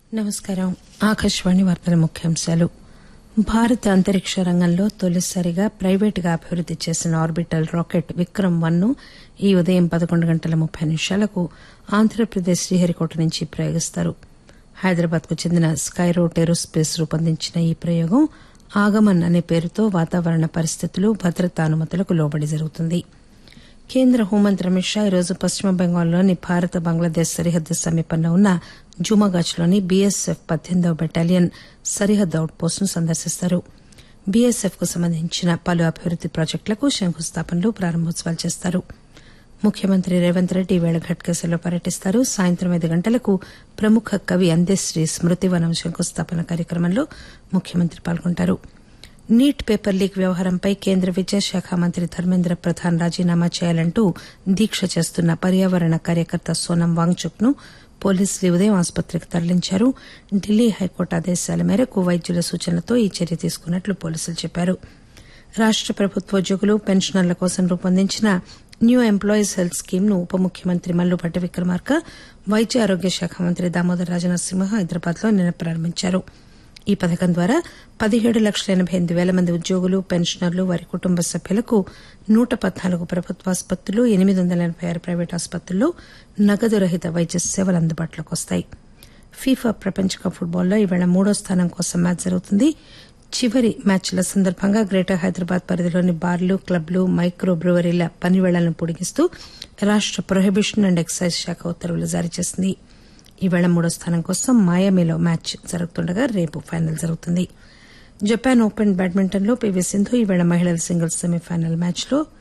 నమస్కారం ఆకాశవాణి వార్తల ముఖ్యాంశాలు భారత అంతరిక్ష రంగంలో తొలిసారిగా ప్రైవేటుగా అభివృద్ది చేసిన ఆర్బిటల్ రాకెట్ విక్రమ్ వన్ ను ఈ ఉదయం పదకొండు గంటల ముప్పై నిమిషాలకు ఆంధ్రప్రదేశ్ శ్రీహరికోట నుంచి ప్రయోగిస్తారు హైదరాబాద్ కు చెందిన స్కైరోట్ ఏరోస్పేస్ రూపొందించిన ఈ ప్రయోగం ఆగమన్ అనే పేరుతో వాతావరణ పరిస్థితులు భద్రతా అనుమతులకు లోబడి జరుగుతుంది కేంద్ర హోంమంత్రి అమిత్ షా ఈరోజు పశ్చిమ బెంగాల్లోని భారత బంగ్లాదేశ్ సరిహద్దు సమీపంలో ఉన్న జుమాగాచ్లోని బీఎస్ఎఫ్ పద్దెనిమిదవ బెటాలియన్ సరిహద్దు అవుట్ పోస్ట్ ను సందర్శిస్తారు బీఎస్ఎఫ్ కు సంబంధించిన పలు అభివృద్ది ప్రాజెక్టులకు శంకుస్థాపనలు ప్రారంభోత్సవాలు చేస్తారు ముఖ్యమంత్రి రేవంత్ రెడ్డి ఈవేళ ఘట్కేసర్లో పర్యటిస్తారు సాయంత్రం ఐదు గంటలకు ప్రముఖ కవి అందేశ్రీ స్మృతివనం శంకుస్థాపన కార్యక్రమంలో ముఖ్యమంత్రి పాల్గొంటారు నీట్ పేపర్ లీక్ వ్యవహారంపై కేంద్ర విద్యాశాఖ మంత్రి ధర్మేంద్ర ప్రధాన్ రాజీనామా చేయాలంటూ దీక్ష చేస్తున్న పర్యావరణ కార్యకర్త సోనం వాంగ్చుక్ ను పోలీసులు ఈ ఉదయం ఆసుపత్రికి తరలించారు ఢిల్లీ హైకోర్టు ఆదేశాల మేరకు వైద్యుల సూచనలతో ఈ చర్య తీసుకున్నట్లు పోలీసులు చెప్పారు రాష్ట ప్రభుత్వోద్యోగులు పెన్షనర్ల కోసం రూపొందించిన న్యూ ఎంప్లాయీస్ హెల్త్ స్కీమ్ ను ఉప ముఖ్యమంత్రి మల్లుభట్టి విక్రమార్క వైద్య ఆరోగ్య శాఖ మంత్రి దామోదర్ రాజనరసింహ హైదరాబాద్ లో నిన్న ప్రారంభించారు ఈ పథకం ద్వారా పదిహేడు లక్షల ఎనబై ఎనిమిది పేల మంది ఉద్యోగులు పెన్షనర్లు వారి కుటుంబ సభ్యులకు నూట పద్నాలుగు ప్రభుత్వ ఆసుపత్రులు ఎనిమిది వందల ఎనబై ఆరు ప్రైవేటు ఆసుపత్రుల్లో నగదు రహిత వైద్య సేవలు అందుబాటులోకి వస్తాయి ఫీఫా ప్రపంచ కప్ ఫుట్బాల్లో ఈవేళ మూడో స్థానం కోసం మ్యాచ్ జరుగుతుంది చివరి మ్యాచ్ల సందర్భంగా గ్రేటర్ హైదరాబాద్ పరిధిలోని బార్లు క్లబ్లు మైక్రో బ్రూవరీల పనివేళలను పొడిగిస్తూ రాష్ట ప్రొహిబిషన్ అండ్ ఎక్సైజ్ శాఖ ఉత్తర్వులు జారీ చేసింది ఈవేళ మూడో స్థానం కోసం మాయామీలో మ్యాచ్ జరుగుతుండగా రేపు ఫైనల్ జరుగుతుంది జపాన్ ఓపెన్ బ్యాడ్మింటన్ లో పీవీ సింధు ఈవేళ మహిళల సింగిల్స్ సెమీఫైనల్ మ్యాచ్ లో